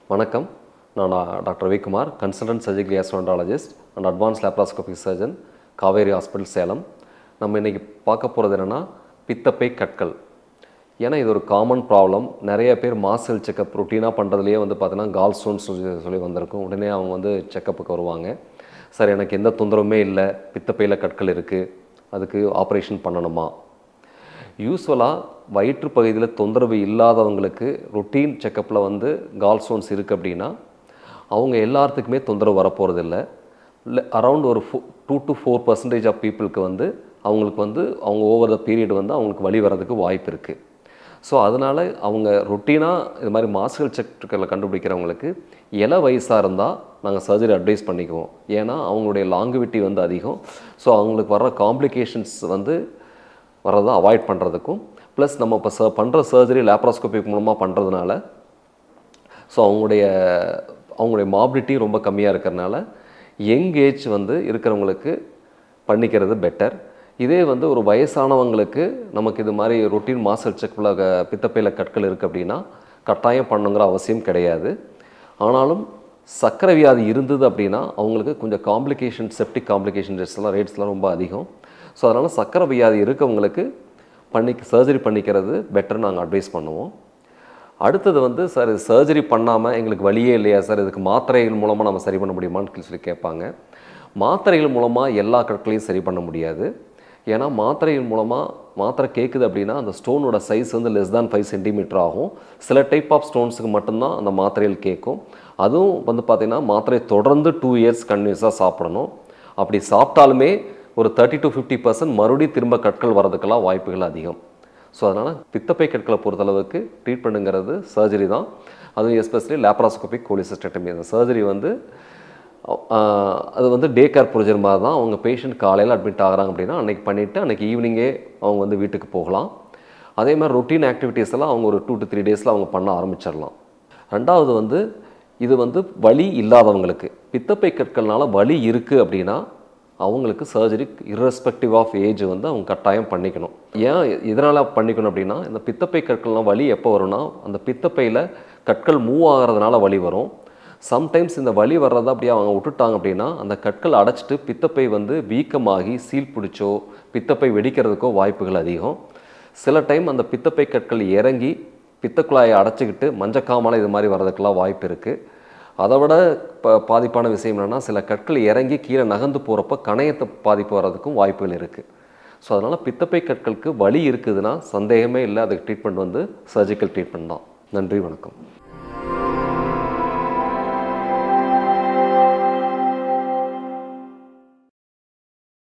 வணக்கம் நான் டா- doctor Ravikumar consultant surgical gastroenterologist and advance laparoscopic surgeon Kaveri hospital Salem நம்ம இன்றைக்கி பார்க்க போகிறது என்னென்னா பித்தப்பை கற்கள் ஏன்னா இது ஒரு காமன் ப்ராப்ளம் நிறைய பேர் மாசல் செக்கப் ருட்டீனாக பண்ணுறதுலேயே வந்து பார்த்தீங்கன்னா கால் ஸ்டோன்ஸ் சொல்லி சொல்லி வந்திருக்கும் உடனே அவங்க வந்து செக்கப்புக்கு வருவாங்க சார் எனக்கு எந்த தொந்தரவுமே இல்லை பித்தப்பையில் கற்கள் இருக்குது அதுக்கு ஆப்ரேஷன் பண்ணணுமா யூஸ்வலாக வயிற்று பகுதியில் தொந்தரவு இல்லாதவங்களுக்கு ரொட்டீன் செக்கப்பில் வந்து கால் ஸ்டோன்ஸ் இருக்குது அப்படின்னா அவங்க எல்லாத்துக்குமே தொந்தரவு வரப்போகிறதில்ல இல்லை அரவுண்ட் ஒரு four two to four percentage of பீப்புளுக்கு வந்து அவங்களுக்கு வந்து அவங்க ஓவர் த பீரியட் வந்து அவங்களுக்கு வழி வர்றதுக்கு வாய்ப்பு இருக்குது ஸோ அதனால் அவங்க ரொட்டீனாக இது மாதிரி மாசுகள் செக்களில் கண்டுபிடிக்கிறவங்களுக்கு இள வயசாக இருந்தால் நாங்கள் சர்ஜரி அட்வைஸ் பண்ணிக்குவோம் ஏன்னா அவங்களுடைய லாங்குவிட்டி வந்து அதிகம் ஸோ அவங்களுக்கு வர்ற காம்ப்ளிகேஷன்ஸ் வந்து வர்றதை அவாய்ட் பண்ணுறதுக்கும் ப்ளஸ் நம்ம இப்போ ச பண்ணுற சர்ஜரி லேப்ராஸ்கோபிக் மூலமாக பண்ணுறதுனால ஸோ அவங்களுடைய அவங்களுடைய மாபிலிட்டி ரொம்ப கம்மியாக இருக்கிறனால யங் ஏஜ் வந்து இருக்கிறவங்களுக்கு பண்ணிக்கிறது பெட்டர் இதே வந்து ஒரு வயசானவங்களுக்கு நமக்கு இது மாதிரி ரொட்டீன் மாசல் செக்கில் பித்தப்பையில் கற்கள் இருக்குது அப்படின்னா கட்டாயம் பண்ணுங்கிற அவசியம் கிடையாது ஆனாலும் சர்க்கரை வியாதி இருந்தது அப்படின்னா அவங்களுக்கு கொஞ்சம் காம்ப்ளிகேஷன் செப்டிக் காம்ப்ளிகேஷன் ரேட்ஸ்லாம் ரேட்ஸ்லாம் ரொம்ப அதிகம் ஸோ அதனால் சர்க்கரை வியாதி இருக்கவங்களுக்கு பண்ணி சர்ஜரி பண்ணிக்கிறது பெட்டர் நாங்கள் அட்வைஸ் பண்ணுவோம் அடுத்தது வந்து சார் இது சர்ஜரி பண்ணாமல் எங்களுக்கு வழியே இல்லையா சார் இதுக்கு மாத்திரைகள் மூலமாக நம்ம சரி பண்ண முடியுமான்னு சொல்லி கேட்பாங்க மாத்திரைகள் மூலமாக எல்லா கற்களையும் சரி பண்ண முடியாது ஏன்னா மாத்திரைகள் மூலமாக மாத்திரை கேட்குது அப்படின்னா அந்த ஸ்டோனோட சைஸ் வந்து லெஸ் தான் ஃபைவ் சென்டிமீட்டர் ஆகும் சில டைப் ஆஃப் ஸ்டோன்ஸுக்கு மட்டும்தான் அந்த மாத்திரைகள் கேட்கும் அதுவும் வந்து பார்த்திங்கன்னா மாத்திரை தொடர்ந்து டூ இயர்ஸ் கன்டினியூஸாக சாப்பிடணும் அப்படி சாப்பிட்டாலுமே ஒரு தேர்ட்டி டு ஃபிஃப்டி பர்சன்ட் மறுபடியும் திரும்ப கற்கள் வரதுக்கெல்லாம் வாய்ப்புகள் அதிகம் ஸோ அதனால் பித்தப்பை கற்களை பொறுத்தளவுக்கு ட்ரீட்மெண்ட்டுங்கிறது சர்ஜரி தான் அதுவும் எஸ்பெஷலி லேப்ராஸ்கோபிக் கோலிசிஸ்டெக்டமி அந்த சர்ஜரி வந்து ஆஹ், அது வந்து டே கேர் ப்ரொஜர் மாதிரி தான் அவங்க பேஷண்ட் காலையில் அட்மிட் ஆகுறாங்க அப்படின்னா அன்றைக்கி பண்ணிவிட்டு அன்றைக்கி ஈவினிங்கே அவங்க வந்து வீட்டுக்கு போகலாம் அதே மாதிரி ரொட்டீன் ஆக்டிவிட்டீஸ் எல்லாம் அவங்க ஒரு டூ டு த்ரீ டேஸில் அவங்க பண்ண ஆரம்பிச்சிடலாம் ரெண்டாவது வந்து இது வந்து வலி இல்லாதவங்களுக்கு பித்தப்பை கற்கள்னால வலி இருக்குது அப்படின்னா அவங்களுக்கு சர்ஜரி irrespective ஆஃப் ஏஜ் வந்து அவங்க கட்டாயம் பண்ணிக்கணும் ஏன் இதனால் பண்ணிக்கணும் அப்படின்னா இந்த பித்தப்பை கற்கள்லாம் வலி எப்போ வரும்னா அந்த பித்தப்பையில் கற்கள் மூவ் ஆகிறதுனால வலி வரும் சம்டைம்ஸ் இந்த வலி வர்றதை அப்படியே அவங்க விட்டுட்டாங்க அப்படின்னா அந்த கற்கள் அடைச்சிட்டு பித்தப்பை வந்து வீக்கமாகி சீல் பிடிச்சோ பித்தப்பை வெடிக்கிறதுக்கோ வாய்ப்புகள் அதிகம் சில டைம் அந்த பித்தப்பை கற்கள் இறங்கி பித்தக்குழாயை அடைச்சிக்கிட்டு மஞ்சக்காமலை இது மாதிரி வர்றதுக்கெல்லாம் வாய்ப்பு இருக்குது அதை விட ப பாதிப்பான விஷயம் என்னென்னா சில கற்கள் இறங்கி கீழே நகர்ந்து போகிறப்ப கணையத்தை பாதிப்பு வர்றதுக்கும் வாய்ப்புகள் இருக்குது ஸோ அதனால் பித்தப்பை கற்களுக்கு வலி இருக்குதுன்னா சந்தேகமே இல்லை அதுக்கு ட்ரீட்மெண்ட் வந்து சர்ஜிக்கல் ட்ரீட்மெண்ட் தான் நன்றி வணக்கம்